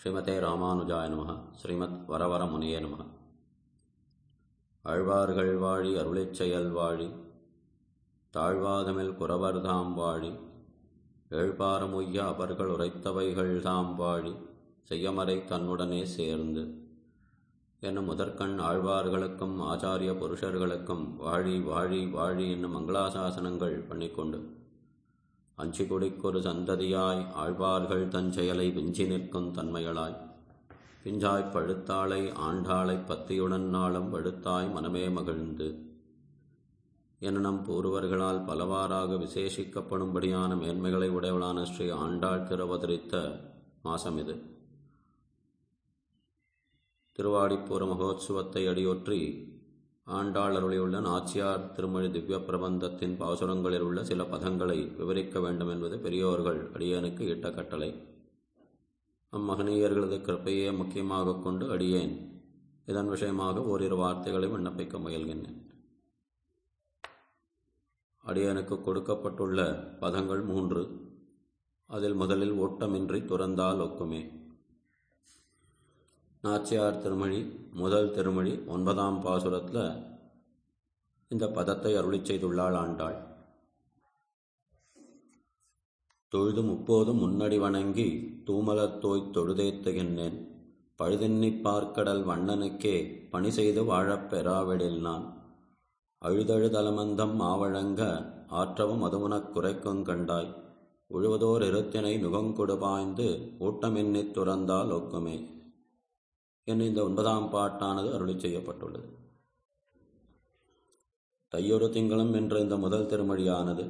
ஸ்ரீமதே ராமானுஜாய நம ஸ்ரீமத் வரவர முனியே நம ஆழ்வார்கள் வாழி அருளிச் செயல் வாழி தாழ்வாதமில் குறவர்தாம் வாழி ஏழ்பாரமுய்ய அவர்கள் உரைத்தவைகள் தாம் வாழி செய்யமறை தன்னுடனே சேர்ந்து என்னும் முதற்கண் ஆழ்வார்களுக்கும் ஆச்சாரிய புருஷர்களுக்கும் வாழி வாழி வாழி என்னும் மங்களாசாசனங்கள் பண்ணிக்கொண்டு அஞ்சி குடிக்கொரு சந்ததியாய் ஆழ்வார்கள் தன் செயலை விஞ்சி நிற்கும் தன்மைகளாய் பிஞ்சாய்ப் பழுத்தாளை ஆண்டாளைப் பத்தியுடன் நாளும் பழுத்தாய் மனமே மகிழ்ந்து என நம் பூர்வர்களால் பலவாறாக விசேஷிக்கப்படும்படியான மேன்மைகளை உடையவளான ஸ்ரீ ஆண்டாள் திருவதரித்த மாசம் இது திருவாடிப்பூர மகோத்சவத்தை அடியொற்றி ஆண்டாள் அருளியுள்ள நாச்சியார் திருமொழி திவ்ய பிரபந்தத்தின் பாசுரங்களில் உள்ள சில பதங்களை விவரிக்க வேண்டும் என்பது பெரியோர்கள் அடியேனுக்கு இட்ட கட்டளை அம்மகனீயர்களது கிருப்பையே முக்கியமாக கொண்டு அடியேன் இதன் விஷயமாக ஓரிரு வார்த்தைகளை விண்ணப்பிக்க முயல்கின்றேன் அடியனுக்கு கொடுக்கப்பட்டுள்ள பதங்கள் மூன்று அதில் முதலில் ஓட்டமின்றி துறந்தால் ஒக்குமே நாச்சியார் திருமொழி முதல் திருமொழி ஒன்பதாம் பாசுரத்தில் இந்த பதத்தை அருளி செய்துள்ளாள் ஆண்டாள் தொழுது முப்போதும் முன்னடி வணங்கி தூமலத் தோய்த் தொழுதேத்துகின்றேன் பழுதின்னி பார்க்கடல் வண்ணனுக்கே பணி செய்து வாழப் பெறாவிடில் நான் அழுதழுதலமந்தம் மாவழங்க ஆற்றவும் அதுமுனக் குறைக்குங் கண்டாய் உழுவதோர் இருத்தினை நுகங்கொடு பாய்ந்து ஊட்டமின்னித் துறந்தால் ஒக்குமே என்று இந்த ஒன்பதாம் பாட்டானது அருளி செய்யப்பட்டுள்ளது தையொரு திங்களும் என்ற இந்த முதல் திருமொழியானது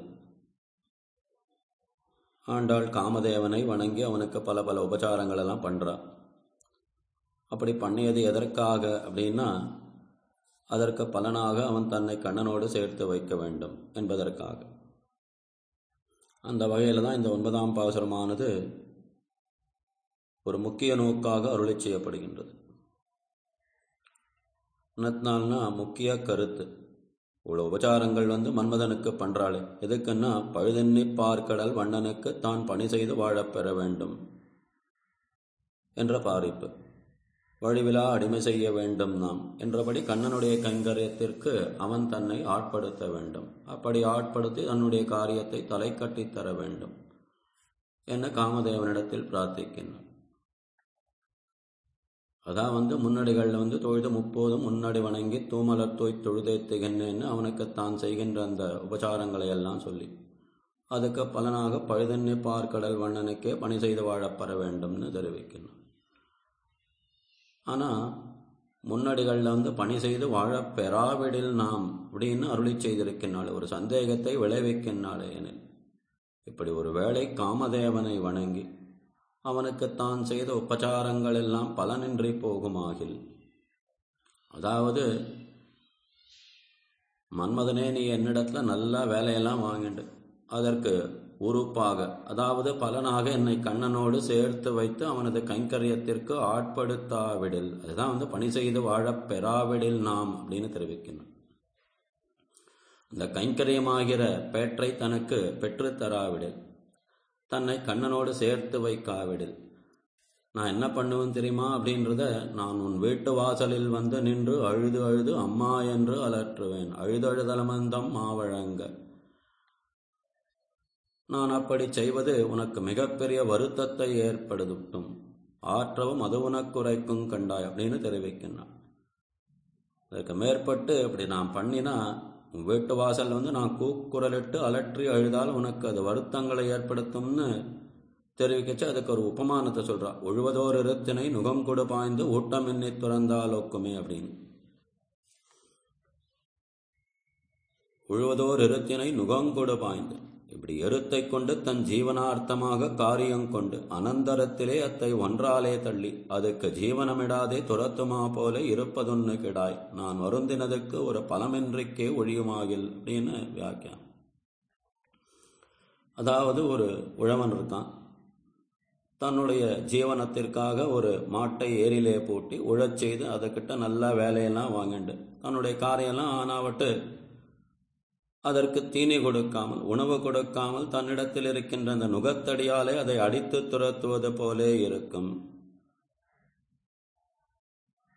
ஆண்டாள் காமதேவனை வணங்கி அவனுக்கு பல பல உபச்சாரங்கள் எல்லாம் பண்றா அப்படி பண்ணியது எதற்காக அப்படின்னா அதற்கு பலனாக அவன் தன்னை கண்ணனோடு சேர்த்து வைக்க வேண்டும் என்பதற்காக அந்த வகையில் தான் இந்த ஒன்பதாம் பாசுரமானது ஒரு முக்கிய நோக்காக அருளி செய்யப்படுகின்றது என்னத்தினால்னா முக்கிய கருத்து இவ்வளோ உபச்சாரங்கள் வந்து மன்மதனுக்கு பண்றாளே எதுக்குன்னா பழுதெண்ணி பார்க்கடல் வண்ணனுக்கு தான் பணி செய்து வாழப் பெற வேண்டும் என்ற பாரிப்பு வழிவிழா அடிமை செய்ய வேண்டும் நாம் என்றபடி கண்ணனுடைய கைங்கரியத்திற்கு அவன் தன்னை ஆட்படுத்த வேண்டும் அப்படி ஆட்படுத்தி தன்னுடைய காரியத்தை தலை கட்டித் தர வேண்டும் என காமதேவனிடத்தில் பிரார்த்திக்கின்றான் அதான் வந்து முன்னடிகளில் வந்து தொழுது முப்போதும் முன்னடி வணங்கி தூமலர் தோய் தொழுதேத்துகின்றேன்னு அவனுக்கு தான் செய்கின்ற அந்த உபச்சாரங்களை எல்லாம் சொல்லி அதுக்கு பலனாக பழுதெண்ணி பார்க்கடல் வண்ணனுக்கே பணி செய்து வாழப்பெற வேண்டும்னு தெரிவிக்கணும் ஆனால் முன்னடிகளில் வந்து பணி செய்து வாழ பெறாவிடில் நாம் அப்படின்னு அருளி செய்திருக்கின்றாள் ஒரு சந்தேகத்தை விளைவிக்கின்றாளே எனில் இப்படி ஒரு வேளை காமதேவனை வணங்கி அவனுக்கு தான் செய்த உபச்சாரங்கள் எல்லாம் பலனின்றி போகுமாகில் அதாவது மன்மதனே நீ என்னிடத்துல நல்லா வேலையெல்லாம் வாங்கிண்டு அதற்கு உறுப்பாக அதாவது பலனாக என்னை கண்ணனோடு சேர்த்து வைத்து அவனது கைங்கரியத்திற்கு ஆட்படுத்தாவிடில் அதுதான் வந்து பணி செய்து வாழப் பெறாவிடில் நாம் அப்படின்னு தெரிவிக்கணும் அந்த கைங்கரியமாகிற பேற்றை தனக்கு பெற்றுத்தராவிடில் தன்னை கண்ணனோடு சேர்த்து வைக்காவிடில் நான் என்ன பண்ணுவேன் தெரியுமா அப்படின்றத நான் உன் வீட்டு வாசலில் வந்து நின்று அழுது அழுது அம்மா என்று அலற்றுவேன் அழுதழுதலமந்தம் மாவழங்க நான் அப்படி செய்வது உனக்கு மிகப்பெரிய வருத்தத்தை ஏற்படுத்தும் ஆற்றவும் அது உனக்குறைக்கும் கண்டாய் அப்படின்னு தெரிவிக்கின்றான் அதுக்கு மேற்பட்டு அப்படி நான் பண்ணினா உன் வீட்டு வாசல் வந்து நான் கூக்குரலிட்டு அலற்றி அழுதால் உனக்கு அது வருத்தங்களை ஏற்படுத்தும்னு தெரிவிக்கச்சு அதுக்கு ஒரு உபமானத்தை சொல்றா உழுவதோர் இருத்தினை நுகம் கொடு பாய்ந்து ஊட்டம் என்னை துறந்தால் ஒக்குமே அப்படின்னு உழுவதோர் இருத்தினை நுகங்கொடு பாய்ந்து இப்படி எருத்தை கொண்டு தன் ஜீவனார்த்தமாக காரியம் கொண்டு அனந்தரத்திலே அத்தை ஒன்றாலே தள்ளி அதுக்கு ஜீவனமிடாதே துரத்துமா போல இருப்பதொன்னு கிடாய் நான் வருந்தினதுக்கு ஒரு பலமின்றிக்கே ஒழியுமாகில் அப்படின்னு வியாக்கியம் அதாவது ஒரு உழவன் இருக்கான் தன்னுடைய ஜீவனத்திற்காக ஒரு மாட்டை ஏரியிலே பூட்டி உழச் செய்து அதுக்கிட்ட நல்லா வேலையெல்லாம் வாங்கிண்டு தன்னுடைய காரியெல்லாம் ஆனாவட்டு அதற்கு தீனி கொடுக்காமல் உணவு கொடுக்காமல் தன்னிடத்தில் இருக்கின்ற அந்த நுகத்தடியாலே அதை அடித்து துரத்துவது போலே இருக்கும்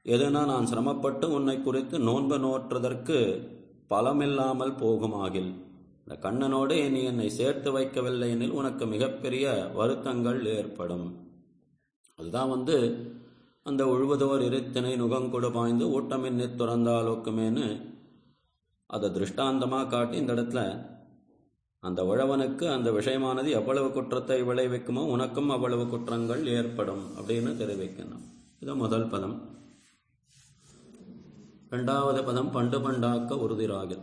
எதுனா நான் சிரமப்பட்டு உன்னை குறித்து நோன்பு நோற்றுவதற்கு பலமில்லாமல் போகுமாகில் இந்த கண்ணனோடு நீ என்னை சேர்த்து வைக்கவில்லை எனில் உனக்கு மிகப்பெரிய வருத்தங்கள் ஏற்படும் அதுதான் வந்து அந்த உழுவதோர் இருத்தினை நுகங்கொடு பாய்ந்து ஊட்டமின்னி துறந்தாலோக்குமேனு அதை திருஷ்டாந்தமாக காட்டி இந்த இடத்துல அந்த உழவனுக்கு அந்த விஷயமானது எவ்வளவு குற்றத்தை விளைவிக்குமோ உனக்கும் அவ்வளவு குற்றங்கள் ஏற்படும் அப்படின்னு தெரிவிக்கணும் இது முதல் பதம் இரண்டாவது பதம் பண்டு பண்டாக்க உறுதிராகில்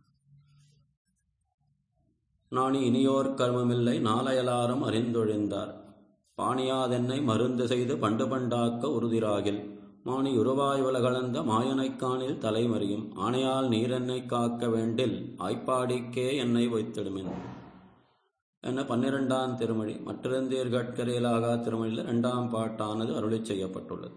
நாணி இனியோர் கர்மமில்லை நாளையலாரும் அறிந்தொழிந்தார் பாணியாதென்னை மருந்து செய்து பண்டு பண்டாக்க உறுதிராகில் மாணி உருவாய் உலகளந்த மாயனைக்கானில் தலைமறியும் ஆணையால் நீரென்னை காக்க வேண்டில் ஆய்ப்பாடிக்கே என்னை வைத்திடுமின் என பன்னிரெண்டாம் திருமொழி மற்றிருந்தீர் கட்கரையிலாகா திருமொழியில் இரண்டாம் பாட்டானது அருளி செய்யப்பட்டுள்ளது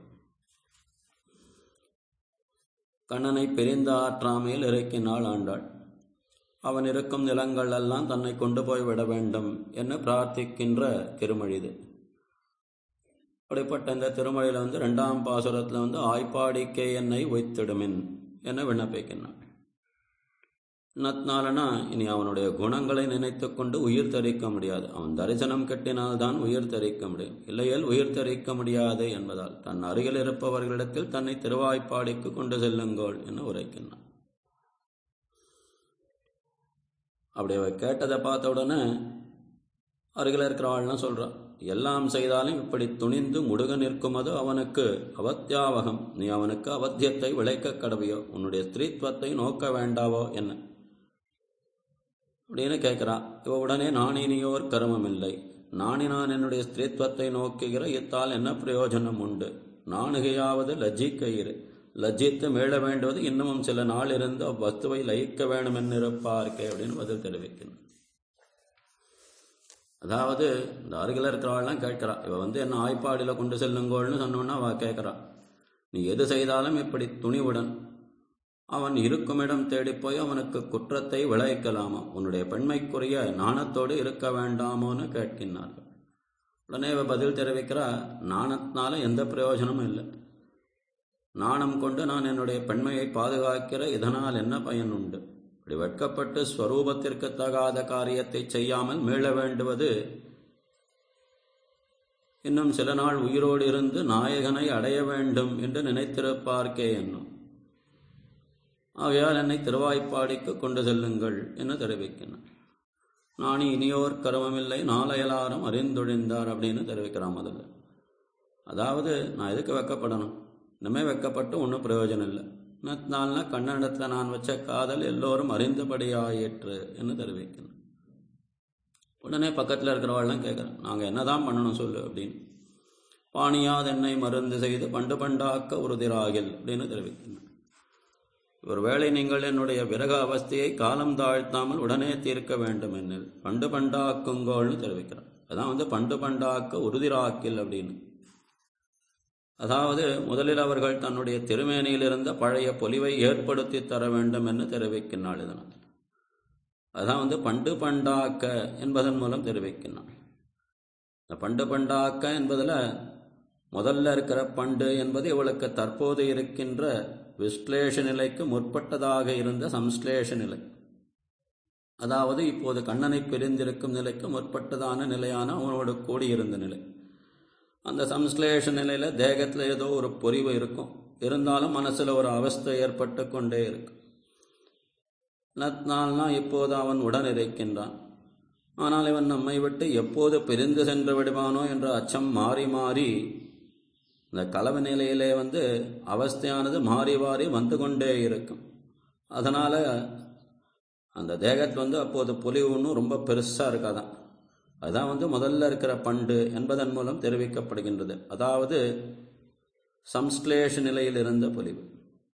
கண்ணனை பிரிந்த ஆற்றாமையில் இறக்கினாள் ஆண்டாள் அவன் இருக்கும் நிலங்கள் எல்லாம் தன்னை கொண்டு போய் விட வேண்டும் என்று பிரார்த்திக்கின்ற திருமொழி இது அப்படிப்பட்ட இந்த திருமொழியில் வந்து ரெண்டாம் பாசுரத்தில் வந்து ஆய்ப்பாடிக்கே என்னை ஒய்த்திடுமின் என விண்ணப்பிக்கின்றான் நத்னாலனா இனி அவனுடைய குணங்களை நினைத்து கொண்டு உயிர் தரிக்க முடியாது அவன் தரிசனம் கட்டினால்தான் உயிர் தரிக்க முடியும் இல்லையேல் உயிர் தரிக்க முடியாது என்பதால் தன் அருகில் இருப்பவர்களிடத்தில் தன்னை திருவாய்ப்பாடிக்கு கொண்டு செல்லுங்கள் என உரைக்கின்றான் அப்படி அவ கேட்டதை பார்த்த உடனே அருகில் இருக்கிறவாள்லாம் சொல்கிறான் எல்லாம் செய்தாலும் இப்படி துணிந்து முடுக நிற்குமது அவனுக்கு அவத்தியாவகம் நீ அவனுக்கு அவத்தியத்தை விளைக்க கடவையோ உன்னுடைய ஸ்திரீத்வத்தை நோக்க வேண்டாவோ என்ன அப்படின்னு கேட்குறான் இவ உடனே நாணினியோர் கருமம் இல்லை நாணி நான் என்னுடைய ஸ்திரீத்வத்தை நோக்குகிற இத்தால் என்ன பிரயோஜனம் உண்டு நாணுகையாவது லஜ்ஜிக்கயிறு லஜ்ஜித்து மீள வேண்டுவது இன்னமும் சில நாள் இருந்து அவ்வஸ்துவை லயிக்க வேண்டும் என்றிருப்பார்க்கே அப்படின்னு பதில் தெரிவிக்கணும் அதாவது இந்த அருகில் இருக்கிறவாள்லாம் கேட்கிறா இவ வந்து என்ன ஆய்ப்பாடியில் கொண்டு செல்லுங்கோள்னு சொன்னோன்னா அவ கேட்குறா நீ எது செய்தாலும் இப்படி துணிவுடன் அவன் இருக்குமிடம் தேடிப்போய் அவனுக்கு குற்றத்தை விளைவிக்கலாமா உன்னுடைய பெண்மைக்குரிய நாணத்தோடு இருக்க வேண்டாமோன்னு கேட்கின்றார்கள் உடனே இவ பதில் தெரிவிக்கிறா நாணத்தினால எந்த பிரயோஜனமும் இல்லை நாணம் கொண்டு நான் என்னுடைய பெண்மையை பாதுகாக்கிற இதனால் என்ன பயன் உண்டு இப்படி வெட்கப்பட்டு ஸ்வரூபத்திற்கு தகாத காரியத்தை செய்யாமல் மீள வேண்டுவது இன்னும் சில நாள் உயிரோடு இருந்து நாயகனை அடைய வேண்டும் என்று நினைத்திருப்பார்க்கே என்னும் ஆகையால் என்னை திருவாய்ப்பாடிக்கு கொண்டு செல்லுங்கள் என்று தெரிவிக்கின்றனர் நான் இனியோர் கருமமில்லை நாளையலாரும் அறிந்தொழிந்தார் அப்படின்னு தெரிவிக்கிறான் முதல்ல அதாவது நான் எதுக்கு வெக்கப்படணும் இனிமே வெக்கப்பட்டு ஒன்றும் பிரயோஜனம் இல்லை நாள்னா கண்ணனிடத்தில் நான் வச்ச காதல் எல்லோரும் அறிந்தபடியாயிற்று என்று தெரிவிக்கணும் உடனே பக்கத்தில் இருக்கிறவாள்லாம் கேட்குறேன் நாங்கள் என்னதான் பண்ணணும் சொல்லு அப்படின்னு பாணியாத எண்ணெய் மருந்து செய்து பண்டு பண்டாக்க உறுதிராகில் அப்படின்னு தெரிவிக்கணும் ஒருவேளை நீங்கள் என்னுடைய விரக அவஸ்தையை காலம் தாழ்த்தாமல் உடனே தீர்க்க வேண்டும் என்னில் பண்டு பண்டாக்குங்கோள்னு தெரிவிக்கிறார் அதான் வந்து பண்டு பண்டாக்க உறுதிராக்கில் அப்படின்னு அதாவது முதலில் அவர்கள் தன்னுடைய திருமேனியில் இருந்த பழைய பொலிவை ஏற்படுத்தி தர வேண்டும் என்று தெரிவிக்கின்றாள் இதனால் அதான் வந்து பண்டு பண்டாக்க என்பதன் மூலம் தெரிவிக்கின்றாள் இந்த பண்டு பண்டாக்க என்பதில் முதல்ல இருக்கிற பண்டு என்பது இவளுக்கு தற்போது இருக்கின்ற விஸ்லேஷ நிலைக்கு முற்பட்டதாக இருந்த சம்ஸ்லேஷ நிலை அதாவது இப்போது கண்ணனை பிரிந்திருக்கும் நிலைக்கு முற்பட்டதான நிலையான அவனோடு கூடியிருந்த நிலை அந்த சம்ஸ்லேஷ நிலையில் தேகத்தில் ஏதோ ஒரு பொறிவு இருக்கும் இருந்தாலும் மனசில் ஒரு அவஸ்தை ஏற்பட்டு கொண்டே இருக்கும் நாள்னா இப்போது அவன் உடன் இருக்கின்றான் ஆனால் இவன் நம்மை விட்டு எப்போது பிரிந்து சென்று விடுவானோ என்ற அச்சம் மாறி மாறி இந்த கலவு நிலையிலே வந்து அவஸ்தையானது மாறி மாறி வந்து கொண்டே இருக்கும் அதனால் அந்த தேகத்தில் வந்து அப்போது பொலிவு ஒன்றும் ரொம்ப பெருசாக இருக்காதான் அதுதான் வந்து முதல்ல இருக்கிற பண்டு என்பதன் மூலம் தெரிவிக்கப்படுகின்றது அதாவது சம்ஸ்லேஷ நிலையில் இருந்த பொலிவு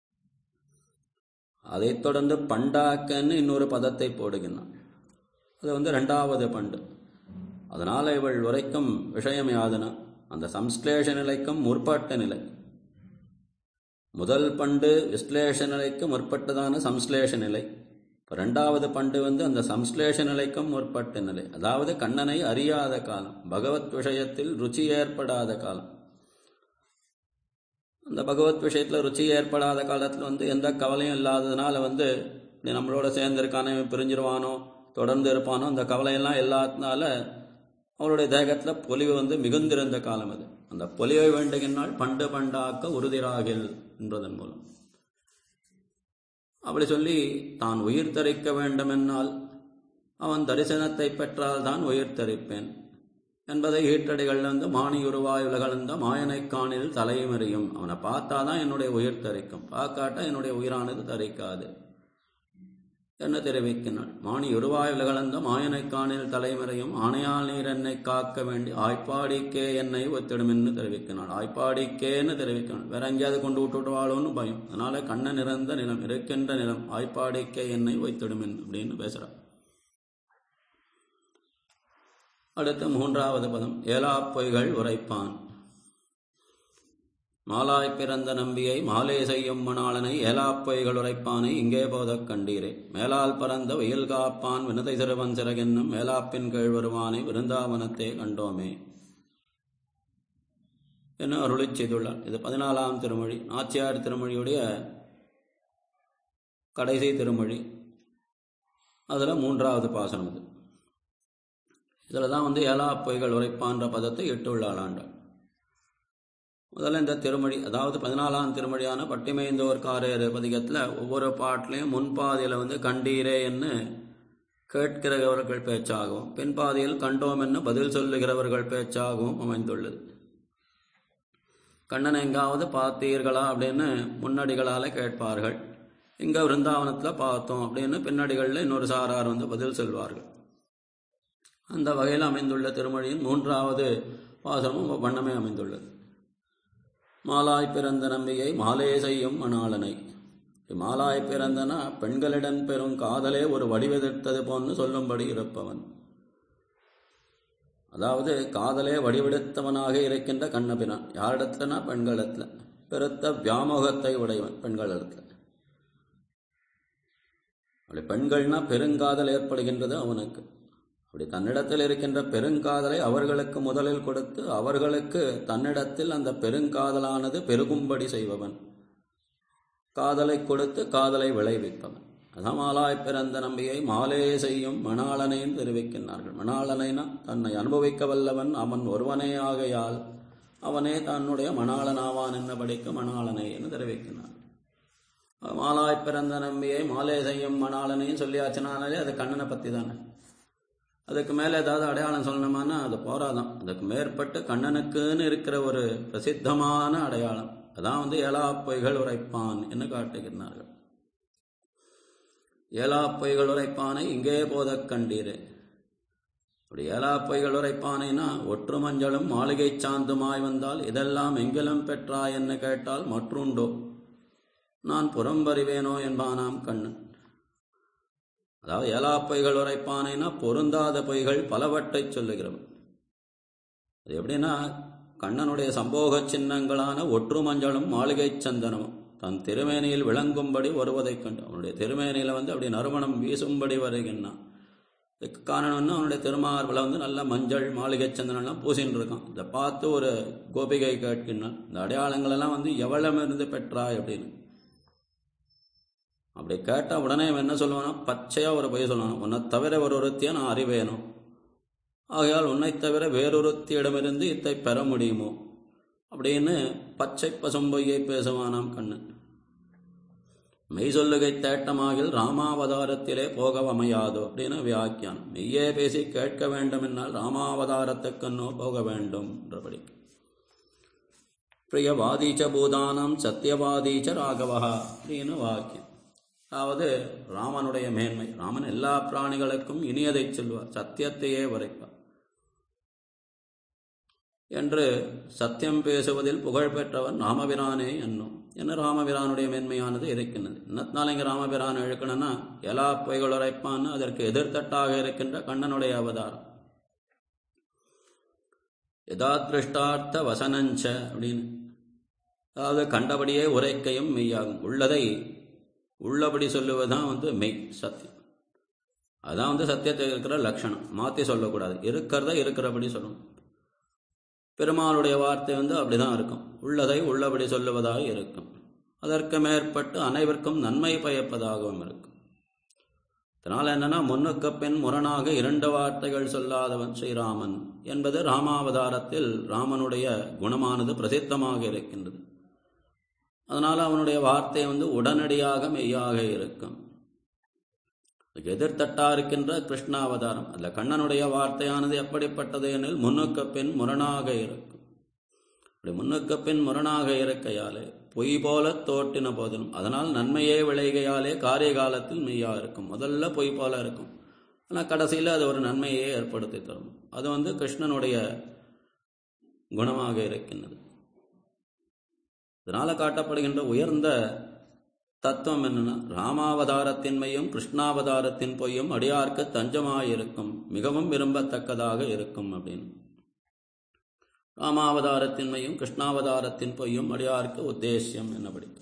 அதைத் தொடர்ந்து பண்டாக்கன்னு இன்னொரு பதத்தை போடுகின்றான் அது வந்து ரெண்டாவது பண்டு அதனால் இவள் உரைக்கும் விஷயம் யாதுனா அந்த சம்ஸ்லேஷ நிலைக்கும் முற்பட்ட நிலை முதல் பண்டு விஸ்லேஷ நிலைக்கு முற்பட்டதான சம்ஸ்லேஷ நிலை இப்போ ரெண்டாவது பண்டு வந்து அந்த சம்ஸ்லேஷ நிலைக்கும் முற்பட்ட நிலை அதாவது கண்ணனை அறியாத காலம் பகவத் விஷயத்தில் ருச்சி ஏற்படாத காலம் அந்த பகவத் விஷயத்தில் ருச்சி ஏற்படாத காலத்தில் வந்து எந்த கவலையும் இல்லாததுனால வந்து இப்படி நம்மளோட சேர்ந்திருக்கானே இவன் பிரிஞ்சிருவானோ தொடர்ந்து இருப்பானோ அந்த கவலையெல்லாம் இல்லாததுனால அவருடைய தேகத்தில் பொலிவு வந்து மிகுந்திருந்த காலம் அது அந்த பொலிவை வேண்டுகின்றால் பண்டு பண்டாக்க உறுதிராகில் என்பதன் மூலம் அப்படி சொல்லி தான் உயிர் தரிக்க வேண்டுமென்னால் அவன் தரிசனத்தை பெற்றால் தான் உயிர் தரிப்பேன் என்பதை ஈட்டடிகள் வந்து மானி உருவாய் உலகளந்த மாயனை காணில் தலைமறியும் அவனை பார்த்தாதான் என்னுடைய உயிர் தரிக்கும் பார்க்காட்டா என்னுடைய உயிரானது தரிக்காது என்ன தெரிவிக்கினாள் மானி உருவாய் உலகளந்த மாயனை காணில் தலைமறையும் ஆணையால் நீர் என்னை காக்க வேண்டி ஆய்ப்பாடிக்கே என்னை ஒத்திடும் என்று தெரிவிக்கிறாள் ஆய்ப்பாடிக்கேன்னு தெரிவிக்கிறாள் வேற எங்கேயாவது கொண்டு விட்டுடுவாளோன்னு பயம் அதனால கண்ணன் இறந்த நிலம் இருக்கின்ற நிலம் ஆய்ப்பாடிக்கே என்னை வைத்திடும் அப்படின்னு பேசுறாள் அடுத்து மூன்றாவது பதம் ஏலா பொய்கள் உரைப்பான் மாலாய் பிறந்த நம்பியை மாலே செய்யும் மணாளனை ஏலாப் பொய்கள் உரைப்பானை இங்கே போதக் கண்டீரே மேலால் பறந்த வெயில் காப்பான் வினதை சிறுவன் சிறகென்னும் மேலாப்பின் கீழ் வருவானை விருந்தாவனத்தே கண்டோமே என்று அருளிச் செய்துள்ளார் இது பதினாலாம் திருமொழி நாச்சியார் திருமொழியுடைய கடைசி திருமொழி அதில் மூன்றாவது பாசனம் இது இதில் தான் வந்து ஏலா பொய்கள் உரைப்பான்ற பதத்தை இட்டுள்ளாள் ஆண்டாள் முதல்ல இந்த திருமொழி அதாவது பதினாலாம் திருமொழியான பட்டிமைந்தோர் காரேறு பதிகத்தில் ஒவ்வொரு பாட்டிலையும் முன்பாதியில் வந்து கண்டீரே என்று கேட்கிறவர்கள் பேச்சாகவும் பின்பாதியில் கண்டோம் என்று பதில் சொல்லுகிறவர்கள் பேச்சாகவும் அமைந்துள்ளது கண்ணன் எங்காவது பார்த்தீர்களா அப்படின்னு முன்னடிகளால் கேட்பார்கள் இங்கே விருந்தாவனத்தில் பார்த்தோம் அப்படின்னு பின்னடிகளில் இன்னொரு சாரார் வந்து பதில் சொல்வார்கள் அந்த வகையில் அமைந்துள்ள திருமொழியின் மூன்றாவது பாசனமும் வண்ணமே அமைந்துள்ளது மாலாய் பிறந்த நம்பியை மாலே செய்யும் மணாளனை மாலாய் பிறந்தனா பெண்களிடம் பெறும் காதலே ஒரு வடிவெடுத்தது போன்னு சொல்லும்படி இருப்பவன் அதாவது காதலே வடிவெடுத்தவனாக இருக்கின்ற கண்ணபிரான் யாரிடத்துலனா பெண்களிடத்துல பெருத்த வியாமோகத்தை உடையவன் பெண்களிடத்துல அப்படி பெண்கள்னா பெருங்காதல் ஏற்படுகின்றது அவனுக்கு அப்படி தன்னிடத்தில் இருக்கின்ற பெருங்காதலை அவர்களுக்கு முதலில் கொடுத்து அவர்களுக்கு தன்னிடத்தில் அந்த பெருங்காதலானது பெருகும்படி செய்பவன் காதலை கொடுத்து காதலை விளைவிப்பவன் அதான் மாலாய் பிறந்த நம்பியை மாலே செய்யும் மணாளனையும் தெரிவிக்கின்றார்கள் மணாளனைனா தன்னை அனுபவிக்க வல்லவன் அவன் ஒருவனே ஆகையால் அவனே தன்னுடைய மணாளனாவான் என்னபடிக்கு மணாளனை என்று தெரிவிக்கின்றார் மாலாய் பிறந்த நம்பியை மாலே செய்யும் மணாளனையும் சொல்லியாச்சுனாலே அது கண்ணனை பற்றி தானே அதுக்கு மேலே ஏதாவது அடையாளம் சொல்லணுமானா அது போராதான் அதுக்கு மேற்பட்டு கண்ணனுக்குன்னு இருக்கிற ஒரு பிரசித்தமான அடையாளம் அதான் வந்து ஏலா பொய்கள் உரைப்பான் என்று காட்டுகிறார்கள் ஏலா பொய்கள் உரைப்பானை இங்கே போதக் கண்டீரே அப்படி ஏலா பொய்கள் உரைப்பானைனா ஒற்று மஞ்சளும் மாளிகை சாந்துமாய் வந்தால் இதெல்லாம் எங்கிலும் பெற்றாய் என்று கேட்டால் மற்றுண்டோ நான் புறம்பறிவேனோ என்பானாம் கண்ணன் அதாவது ஏலா பொய்கள் உரைப்பானைனா பொருந்தாத பொய்கள் பலவற்றை சொல்லுகிறவன் அது எப்படின்னா கண்ணனுடைய சம்போக சின்னங்களான ஒற்று மஞ்சளும் மாளிகை சந்தனமும் தன் திருமேனியில் விளங்கும்படி வருவதைக் கண்டு அவனுடைய திருமேனியில் வந்து அப்படி நறுமணம் வீசும்படி வருகின்றான் இதுக்கு காரணம்னா அவனுடைய திருமார்பில் வந்து நல்ல மஞ்சள் மாளிகை சந்தனம்லாம் பூசின்னு இருக்கான் இதை பார்த்து ஒரு கோபிகை கேட்கின்றான் இந்த அடையாளங்கள் எல்லாம் வந்து எவ்வளமிருந்து பெற்றாய் அப்படின்னு அப்படி கேட்டால் உடனே அவன் என்ன சொல்லுவானா பச்சையாக ஒரு பொய் சொல்லுவான் உன்னை தவிர ஒரு ஒருத்தியை நான் அறிவேணும் ஆகையால் உன்னை தவிர வேறொருத்தியிடமிருந்து இத்தை பெற முடியுமோ அப்படின்னு பச்சை பசும்பொய்யை பேசுவானாம் கண்ணன் மெய் சொல்லுகை தேட்டமாகில் ராமாவதாரத்திலே போக அமையாதோ அப்படின்னு வியாக்கியானம் மெய்யே பேசி கேட்க வேண்டும் என்னால் ராமாவதாரத்துக்கன்னோ போக வேண்டும் என்றபடி பிரியவாதீச்ச பூதானம் சத்தியவாதீச்ச ராகவா அப்படின்னு வாக்கியம் அதாவது ராமனுடைய மேன்மை ராமன் எல்லா பிராணிகளுக்கும் இனியதை சொல்வார் சத்தியத்தையே உரைப்பார் என்று சத்தியம் பேசுவதில் புகழ் பெற்றவர் ராமபிரானே என்னும் என்ன ராமபிரானுடைய மேன்மையானது இருக்கின்றது இன்னத்தினால இங்கே ராமபிரான் இழுக்கணும்னா எல்லா பொய்கள் உரைப்பான்னு அதற்கு எதிர்த்தட்டாக இருக்கின்ற கண்ணனுடைய அவதாரம் யதாதிருஷ்டார்த்த வசனஞ்ச அப்படின்னு அதாவது கண்டபடியே உரைக்கையும் மெய்யாகும் உள்ளதை உள்ளபடி சொல்லுவதுதான் வந்து மெய் சத்தியம் அதான் வந்து சத்தியத்தில் இருக்கிற லட்சணம் மாற்றி சொல்லக்கூடாது இருக்கிறத இருக்கிறபடி சொல்லணும் பெருமாளுடைய வார்த்தை வந்து அப்படிதான் இருக்கும் உள்ளதை உள்ளபடி சொல்லுவதாக இருக்கும் அதற்கு மேற்பட்டு அனைவருக்கும் நன்மை பயப்பதாகவும் இருக்கும் இதனால் என்னன்னா முன்னுக்கு பின் முரணாக இரண்டு வார்த்தைகள் சொல்லாதவன் ஸ்ரீராமன் என்பது ராமாவதாரத்தில் ராமனுடைய குணமானது பிரசித்தமாக இருக்கின்றது அதனால் அவனுடைய வார்த்தை வந்து உடனடியாக மெய்யாக இருக்கும் எதிர்த்தட்டா இருக்கின்ற கிருஷ்ணாவதாரம் அல்ல கண்ணனுடைய வார்த்தையானது எப்படிப்பட்டது எனில் முன்னுக்கு பின் முரணாக இருக்கும் அப்படி முன்னுக்கு பின் முரணாக இருக்கையாலே பொய் போல தோற்றின போதிலும் அதனால் நன்மையே விளைகையாலே காரிய காலத்தில் மெய்யா இருக்கும் முதல்ல பொய் போல இருக்கும் ஆனால் கடைசியில் அது ஒரு நன்மையே ஏற்படுத்தி தரும் அது வந்து கிருஷ்ணனுடைய குணமாக இருக்கின்றது இதனால காட்டப்படுகின்ற உயர்ந்த தத்துவம் என்னன்னா ராமாவதாரத்தின்மையும் கிருஷ்ணாவதாரத்தின் பொய்யும் அடியார்க்கு தஞ்சமாயிருக்கும் மிகவும் விரும்பத்தக்கதாக இருக்கும் அப்படின்னு ராமாவதாரத்தின்மையும் கிருஷ்ணாவதாரத்தின் பொய்யும் அடியார்க்கு உத்தேசியம் என்ன படிக்க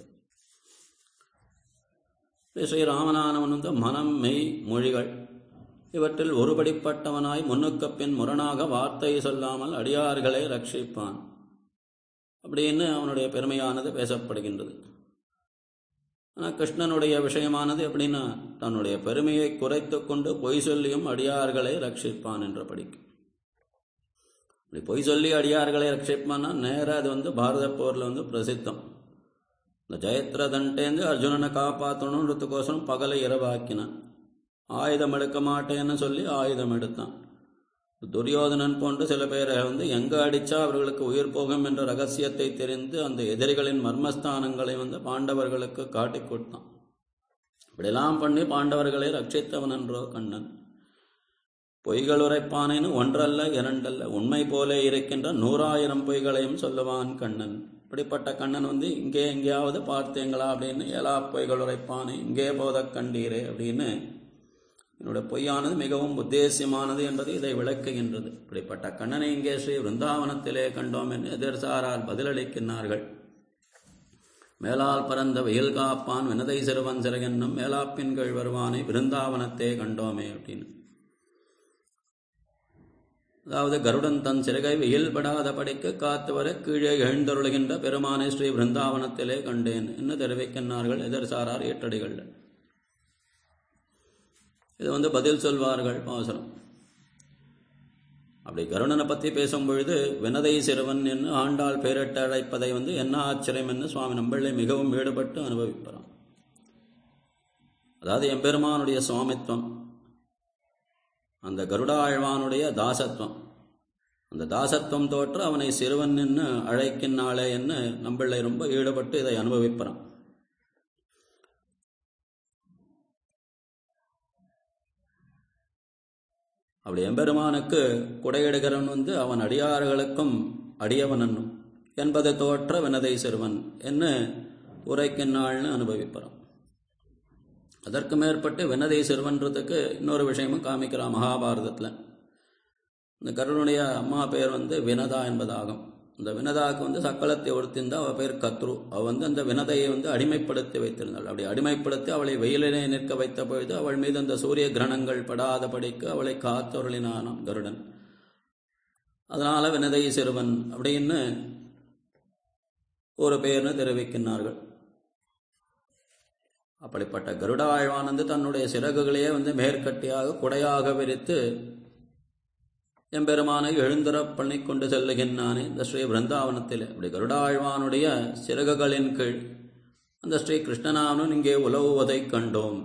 ஸ்ரீராமனானவன் வந்து மனம் மெய் மொழிகள் இவற்றில் ஒருபடிப்பட்டவனாய் முன்னுக்கு பின் முரணாக வார்த்தை சொல்லாமல் அடியார்களை ரட்சிப்பான் அப்படின்னு அவனுடைய பெருமையானது பேசப்படுகின்றது ஆனால் கிருஷ்ணனுடைய விஷயமானது எப்படின்னா தன்னுடைய பெருமையை குறைத்து கொண்டு பொய் சொல்லியும் அடியார்களை ரட்சிப்பான் என்ற படிக்கும் இப்படி பொய் சொல்லி அடியார்களை ரட்சிப்பான்னா நேராக அது வந்து பாரத போரில் வந்து பிரசித்தம் இந்த ஜெயத்ரதன்ட்டேந்து அர்ஜுனனை காப்பாற்றணுன்றதுக்கோசரம் பகலை இரவாக்கினான் ஆயுதம் எடுக்க மாட்டேன்னு சொல்லி ஆயுதம் எடுத்தான் துரியோதனன் போன்று சில பேரை வந்து எங்க அடிச்சா அவர்களுக்கு உயிர் போகும் என்ற ரகசியத்தை தெரிந்து அந்த எதிரிகளின் மர்மஸ்தானங்களை வந்து பாண்டவர்களுக்கு காட்டி கொடுத்தான் இப்படியெல்லாம் பண்ணி பாண்டவர்களை ரட்சித்தவன் என்றோ கண்ணன் பொய்கள் உரைப்பானேன்னு ஒன்றல்ல இரண்டல்ல உண்மை போல இருக்கின்ற நூறாயிரம் பொய்களையும் சொல்லுவான் கண்ணன் இப்படிப்பட்ட கண்ணன் வந்து இங்கே எங்கேயாவது பார்த்தீங்களா அப்படின்னு ஏலா பொய்கள் உரைப்பானே இங்கே போத கண்டீரே அப்படின்னு என்னோட பொய்யானது மிகவும் உத்தேசியமானது என்பது இதை விளக்குகின்றது இப்படிப்பட்ட கண்ணனை இங்கே ஸ்ரீ விருந்தாவனத்திலே கண்டோம் என்று எதிர்சாரால் பதிலளிக்கின்றார்கள் மேலால் பறந்த வெயில் காப்பான் வினதை சிறுவன் சிறகென்னும் மேலாப்பின்கள் வருவானை விருந்தாவனத்தே கண்டோமே அப்படின்னு அதாவது கருடன் தன் சிறகை வெயில் படாத படிக்க காத்து வர கீழே எழுந்தருளுகின்ற பெருமானை ஸ்ரீ விருந்தாவனத்திலே கண்டேன் என்று தெரிவிக்கின்றார்கள் எதிர்சாரார் ஏற்றடிகள் இது வந்து பதில் சொல்வார்கள் பாசனம் அப்படி கருணனை பற்றி பேசும் பொழுது வினதை சிறுவன் என்று ஆண்டாள் பெயரிட்டு அழைப்பதை வந்து என்ன ஆச்சரியம் என்று சுவாமி நம்பிள்ளை மிகவும் ஈடுபட்டு அனுபவிப்பாராம் அதாவது எம்பெருமானுடைய சுவாமித்வம் அந்த கருடாழ்வானுடைய தாசத்துவம் அந்த தாசத்துவம் தோற்று அவனை சிறுவன் என்று அழைக்கின்றாளே என்று நம்பிள்ளை ரொம்ப ஈடுபட்டு இதை அனுபவிப்பாரான் அப்படி எம்பெருமானுக்கு குடையிடுகிறவன் வந்து அவன் அடியார்களுக்கும் அடியவன் என்னும் என்பதை தோற்ற வினதை சிறுவன் என்று உரைக்கின்றாள்னு அனுபவிப்பான் அதற்கு மேற்பட்டு வினதை சிறுவன்றதுக்கு இன்னொரு விஷயமும் காமிக்கிறான் மகாபாரதத்தில் இந்த கருணுடைய அம்மா பெயர் வந்து வினதா என்பதாகும் இந்த வினதாவுக்கு வந்து சக்கலத்தை ஒடுத்திருந்தா அவள் பேர் கத்ரு அவள் வந்து அந்த வினதையை வந்து அடிமைப்படுத்தி வைத்திருந்தாள் அப்படி அடிமைப்படுத்தி அவளை வெயிலிலே நிற்க வைத்த பொழுது அவள் மீது அந்த சூரிய கிரணங்கள் படாதபடிக்கு அவளை காத்தொருளினானாம் கருடன் அதனால வினதை சிறுவன் அப்படின்னு ஒரு பெயர்னு தெரிவிக்கின்றார்கள் அப்படிப்பட்ட கருட ஆழ்வானந்து தன்னுடைய சிறகுகளையே வந்து மேற்கட்டியாக குடையாக விரித்து எம்பெருமானை எழுந்தர பண்ணி கொண்டு செல்லுகின்றானே இந்த ஸ்ரீ பிருந்தாவனத்தில் அப்படி கருடாழ்வானுடைய சிறகுகளின் கீழ் அந்த ஸ்ரீ கிருஷ்ணனானும் இங்கே உலவுவதைக் கண்டோம்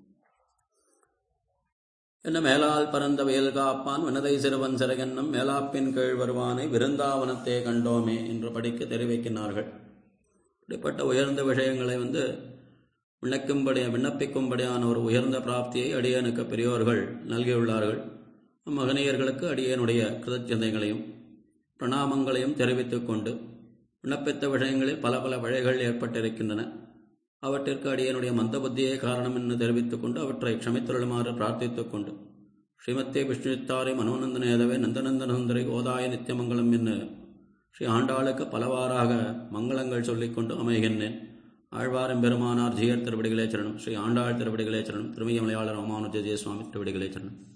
என்ன மேலால் பறந்த வயல் காப்பான் வினதை சிறுவன் சிறகென்னும் மேலாப்பின் கீழ் வருவானை விருந்தாவனத்தே கண்டோமே என்று படிக்க தெரிவிக்கின்றார்கள் இப்படிப்பட்ட உயர்ந்த விஷயங்களை வந்து விண்ணக்கும்படி விண்ணப்பிக்கும்படியான ஒரு உயர்ந்த பிராப்தியை அடியனுக்கு பெரியோர்கள் நல்கியுள்ளார்கள் மகனியர்களுக்கு அடியனுடைய கிருதச்சந்தைகளையும் பிரணாமங்களையும் தெரிவித்துக் கொண்டு விண்ணப்பித்த விஷயங்களில் பல பல வழிகள் ஏற்பட்டிருக்கின்றன அவற்றிற்கு அடியனுடைய மந்த புத்தியே காரணம் என்று தெரிவித்துக் கொண்டு அவற்றை க்ஷமித்துள்ளுமாறு பிரார்த்தித்துக் கொண்டு ஸ்ரீமத்தே விஷ்ணுத்தாரை மனோநந்தனேதவே நந்தநந்தனந்தரை ஓதாய நித்தியமங்கலம் என்று ஸ்ரீ ஆண்டாளுக்கு பலவாறாக மங்களங்கள் சொல்லிக்கொண்டு அமைகின்றேன் ஆழ்வாரம் பெருமானார் ஜியர் திருவடிகளே சரணம் ஸ்ரீ ஆண்டாள் திருவடிகளே சரணம் திருமைய மலையாளர் ராமானுஜ ஜெயசுவாமி திருவடிகளே சரணம்